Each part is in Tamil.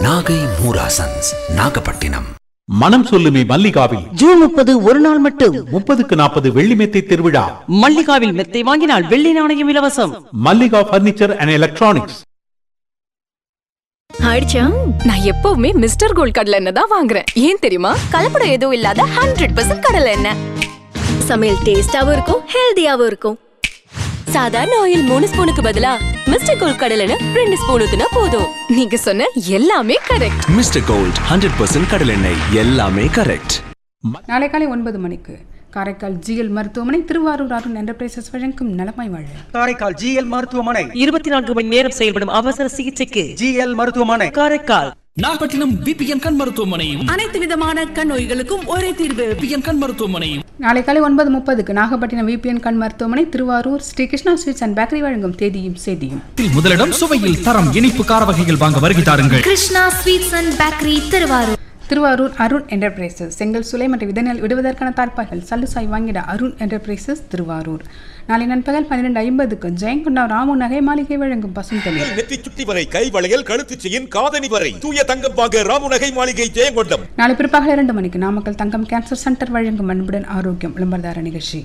நாகை மூராசன்ஸ் நாகப்பட்டினம் மனம் சொல்லுமே மல்லிகாவில் ஜூன் முப்பது ஒரு நாள் மட்டும் முப்பதுக்கு நாற்பது வெள்ளி மெத்தை திருவிழா மல்லிகாவில் மெத்தை வாங்கினால் வெள்ளி நாணயம் இலவசம் மல்லிகா பர்னிச்சர் அண்ட் எலக்ட்ரானிக்ஸ் ஆயிடுச்சா நான் எப்பவுமே மிஸ்டர் கோல்ட் கடலை எண்ணெய் தான் வாங்குறேன் ஏன் தெரியுமா கலப்படம் எதுவும் இல்லாத ஹண்ட்ரட் பர்சன்ட் கடலை எண்ணெய் சமையல் டேஸ்டாவும் இருக்கும் ஹெல்தியாவும் இருக்கும் சாதாரண ஆயில் மூணு ஸ்பூனுக்கு பதிலா மிஸ்டர் கோல்ட் கடலை எண்ணெய் ரெண்டு ஸ்பூன் ஊத்துனா போதும் நீங்க சொன்ன எல்லாமே correct mister gold hundred percent கடலெண்ணெய் எல்லாமே கரெக்ட் நாளை காலை ஒன்பது மணிக்கு காரைக்கால் ஜிஎல் மருத்துவமனை திருவாரூர் அருண் என்டர்பிரைசஸ் வழங்கும் நலமாய் வாழ காரைக்கால் ஜிஎல் மருத்துவமனை இருபத்தி நான்கு மணி நேரம் செயல்படும் அவசர சிகிச்சைக்கு ஜிஎல் மருத்துவமனை காரைக்கால் நாகப்பட்டினம் பிபிஎன் கண் மருத்துவமனையும் அனைத்து விதமான கண் நோய்களுக்கும் ஒரே தீர்வு பிபிஎன் கண் மருத்துவமனையும் நாளை காலை ஒன்பது முப்பதுக்கு நாகப்பட்டினம் விபிஎன் கண் மருத்துவமனை Tiruvarur Sri Krishna sweets and bakery வழங்கும் தேதியும் செய்தியும் முதலிடம் சுவையில் தரம் இனிப்பு கார வகைகள் வாங்க வருகை தாருங்கள் Krishna sweets and bakery Tiruvarur Tiruvarur Arun enterprises செங்கல் சுலை மற்றும் விதநெல் விடுவதற்கான தாழ்பாய்கள் சல்லுசாய் வாங்கிட அருண் என்டர்பிரைசஸ் திருவாரூர் நாளை நண்பகல் பன்னிரெண்டு ஐம்பதுக்கு ஜெயங்கொண்டா ராமு நகை மாளிகை வழங்கும் பசுந்தளிர் நெத்தி சுட்டி வரை கை வளையல் கழுத்து செயின் காதணி வரை தூய தங்கம் வாங்க ராமுநகை மாளிகை ஜெயங்கொண்டம் நாளை பிற்பகல் இரண்டு மணிக்கு நாமக்கல் தங்கம் கேன்சர் சென்டர் வழங்கும் அன்புடன் ஆரோக்கியம் விளம்பரதார நிகழ்ச்சி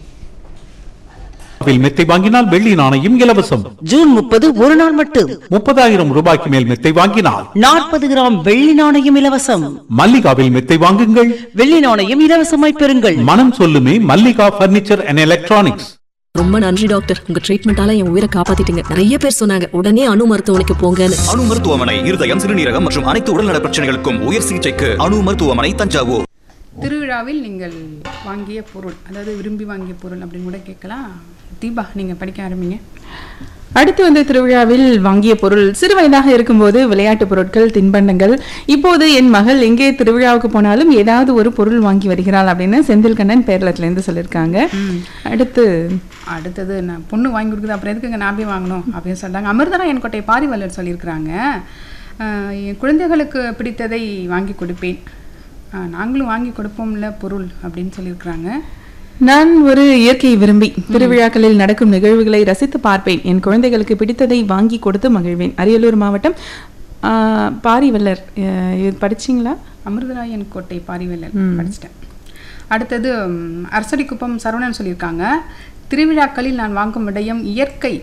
வில் மெத்தை வாங்கினால் வெள்ளி நாணயம் இலவசம் ஜூன் முப்பது ஒரு நாள் மட்டும் முப்பதாயிரம் ரூபாய்க்கு மேல் மெத்தை வாங்கினால் நாற்பது கிராம் வெள்ளி நாணயம் இலவசம் மல்லிகாவில் மெத்தை வாங்குங்கள் வெள்ளி நாணயம் இலவசமாய் பெறுங்கள் மனம் சொல்லுமே மல்லிகா பர்னிச்சர் அண்ட் எலக்ட்ரானிக்ஸ் ரொம்ப நன்றி டாக்டர் உங்க ட்ரீட்மெண்டால என் உயிரை காப்பாத்திட்டீங்க நிறைய பேர் சொன்னாங்க உடனே அணு மருத்துவமனைக்கு போங்கன்னு அணு மருத்துவமனை இருதயம் சிறுநீரகம் மற்றும் அனைத்து உடல்நல பிரச்சனைகளுக்கும் உயர் சிகிச்சைக்கு அணு மருத்துவமனை தஞ்சாவூர் திருவிழாவில் நீங்கள் வாங்கிய பொருள் அதாவது விரும்பி வாங்கிய பொருள் அப்படின்னு கூட கேட்கலாம் தீபா நீங்கள் படிக்க ஆரம்பிங்க அடுத்து வந்து திருவிழாவில் வாங்கிய பொருள் சிறு வயதாக இருக்கும்போது விளையாட்டு பொருட்கள் தின்பண்டங்கள் இப்போது என் மகள் எங்கே திருவிழாவுக்கு போனாலும் ஏதாவது ஒரு பொருள் வாங்கி வருகிறாள் அப்படின்னு செந்தில்கண்ணன் பேரளத்துலேருந்து சொல்லியிருக்காங்க அடுத்து அடுத்தது நான் பொண்ணு வாங்கி கொடுக்குது அப்புறம் எதுக்குங்க நான் போய் வாங்கணும் அப்படின்னு சொல்கிறாங்க அமிர்தரா என் கோட்டை பாரிவல்லர் சொல்லியிருக்கிறாங்க ஆஹ் என் குழந்தைகளுக்கு பிடித்ததை வாங்கி கொடுப்பேன் ஆஹ் நாங்களும் வாங்கி கொடுப்போம்ல பொருள் அப்படின்னு சொல்லியிருக்கிறாங்க நான் ஒரு இயற்கை விரும்பி திருவிழாக்களில் நடக்கும் நிகழ்வுகளை ரசித்து பார்ப்பேன் என் குழந்தைகளுக்கு பிடித்ததை வாங்கி கொடுத்து மகிழ்வேன் அரியலூர் மாவட்டம் ஆ, பாரிவல்லர் அஹ், இது படிச்சீங்களா அமிர்தராயன் கோட்டை பாரிவல்லர் படிச்சிட்டேன் அடுத்தது ம், அரசடிக்குப்பம் சரவணன் சொல்லியிருக்காங்க திருவிழாக்களில் நான் வாங்கும் விடயம் இயற்கை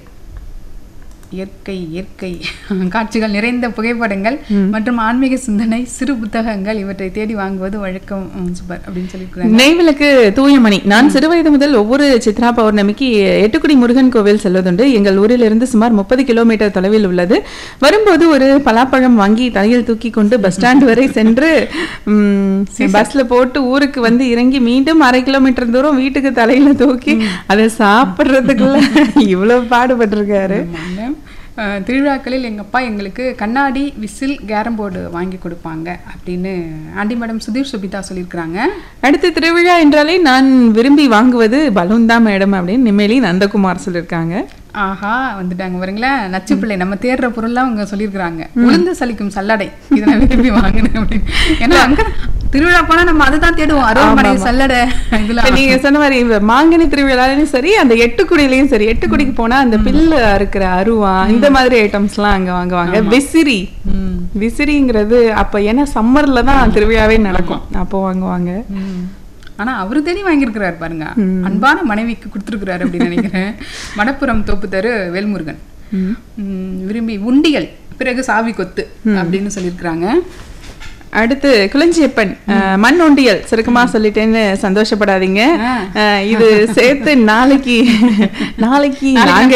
இயற்கை இயற்கை காட்சிகள் நிறைந்த புகைப்படங்கள் மற்றும் ஆன்மீக சிந்தனை சிறு புத்தகங்கள் இவற்றை தேடி வாங்குவது வழக்கம் ம், சூப்பர் அப்படின்னு சொல்லியிருக்கிறாங்க நெய்விளக்கு தூயமணி நான் சிறுவயது முதல் ஒவ்வொரு சித்ரா பௌர்ணமிக்கு எட்டுக்குடி முருகன் கோவில் செல்வதுண்டு எங்கள் ஊரிலிருந்து சுமார் முப்பது கிலோமீட்டர் தொலைவில் உள்ளது வரும்போது ஒரு பலாப்பழம் வாங்கி தலையில் தூக்கி கொண்டு பஸ் ஸ்டாண்ட் வரை சென்று ம், பஸ்ல போட்டு ஊருக்கு வந்து இறங்கி மீண்டும் அரை கிலோமீட்டர் தூரம் வீட்டுக்கு தலையில தூக்கி அதை சாப்பிடுறதுக்குள்ள இவ்வளவு பாடுபட்டிருக்காரு ஆமாங்க. அஹ், திருவிழாக்களில் எங்கள் அப்பா எங்களுக்கு கண்ணாடி விசில் கேரம் போர்டு வாங்கி கொடுப்பாங்க அப்படின்னு ஆண்டி மேடம் சுதீர் சுபிதா சொல்லியிருக்கிறாங்க அடுத்து திருவிழா என்றாலே நான் விரும்பி வாங்குவது பலூன் தான் மேடம் அப்படின்னு நிம்மேலி நந்தகுமார் சொல்லியிருக்காங்க ஆஹா வந்துட்டாங்க பாருங்களேன் நச்சு பிள்ளை நம்ம தேடுற பொருள்லாம் அவங்க சொல்லியிருக்கிறாங்க உளுந்து சலிக்கும் சல்லடை இதை நான் விரும்பி வாங்கினேன் அப்படின்னு ஏன்னா அங்க திருவிழா போனா நம்ம அதை தான் தேடுவோம் அருவமனை சல்லடை இதெல்லாம் நீங்க சொன்ன மாதிரி இந்த மாங்கனி திருவிழாலையும் சரி அந்த எட்டுக்குடியிலையும் சரி எட்டுக்குடிக்கு போனா அந்த பில்லு அறுக்கிற அருவா இந்த மாதிரி ஐட்டம்ஸ் எல்லாம் அங்க வாங்குவாங்க விசிறி விசிறிங்கிறது அப்ப ஏன்னா சம்மர்ல தான் திருவிழாவே நடக்கும் அப்போ வாங்குவாங்க ம். ஆனா அவரு தேடி வாங்கியிருக்கிறாரு பாருங்க அன்பான மனைவிக்கு கொடுத்துருக்கிறாரு அப்படின்னு நினைக்கிறேன் மடப்புறம் தோப்பு தெரு வேல்முருகன் ம், விரும்பி உண்டியல் பிறகு சாவி கொத்து அப்படின்னு சொல்லியிருக்கிறாங்க அடுத்து குளஞ்சியப்பன் அஹ், மண் ஒண்டியல் சுருக்கமா சொல்லிட்டேன்னு சந்தோஷப்படாதீங்க அஹ், இது சேர்த்து நாளைக்கு நாளைக்கு நாங்க